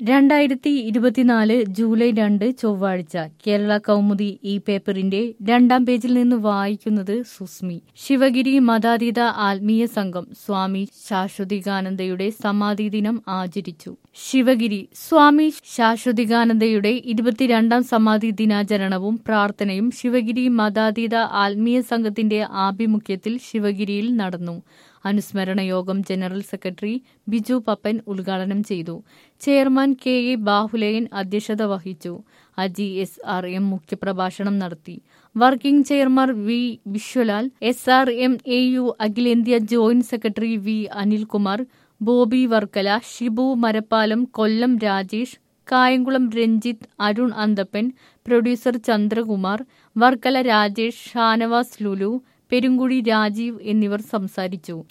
രണ്ടായിരത്തി ഇരുപത്തിനാല് ജൂലൈ രണ്ട് ചൊവ്വാഴ്ച കേരള കൗമുദി ഈ പേപ്പറിന്റെ രണ്ടാം പേജിൽ നിന്ന് വായിക്കുന്നത് സുസ്മി ശിവഗിരി മതാതീത ആത്മീയ സംഘം സ്വാമി ശാശ്വതികാനന്ദയുടെ സമാധി ദിനം ആചരിച്ചു ശിവഗിരി സ്വാമി ശാശ്വതികാനന്ദയുടെ ഇരുപത്തിരണ്ടാം സമാധി ദിനാചരണവും പ്രാർത്ഥനയും ശിവഗിരി മതാതീത ആത്മീയ സംഘത്തിന്റെ ആഭിമുഖ്യത്തിൽ ശിവഗിരിയിൽ നടന്നു അനുസ്മരണ യോഗം ജനറൽ സെക്രട്ടറി ബിജു പപ്പൻ ഉദ്ഘാടനം ചെയ്തു ചെയർമാൻ കെ എ ബാഹുലയൻ അധ്യക്ഷത വഹിച്ചു അജി എസ് ആർ എം മുഖ്യപ്രഭാഷണം നടത്തി working chairman V Viswalal S R M U യു അഖിലേന്ത്യാ joint secretary V Anilkumar Bobby Varkala Shibu Marappalam Kollam Rajesh Kayamkulam Ranjith Arun Anthappan producer Chandrakumar Varkala Rajesh Shanavas Lulu Perunkuzhi Rajeev എന്നിവർ സംസാരിച്ചു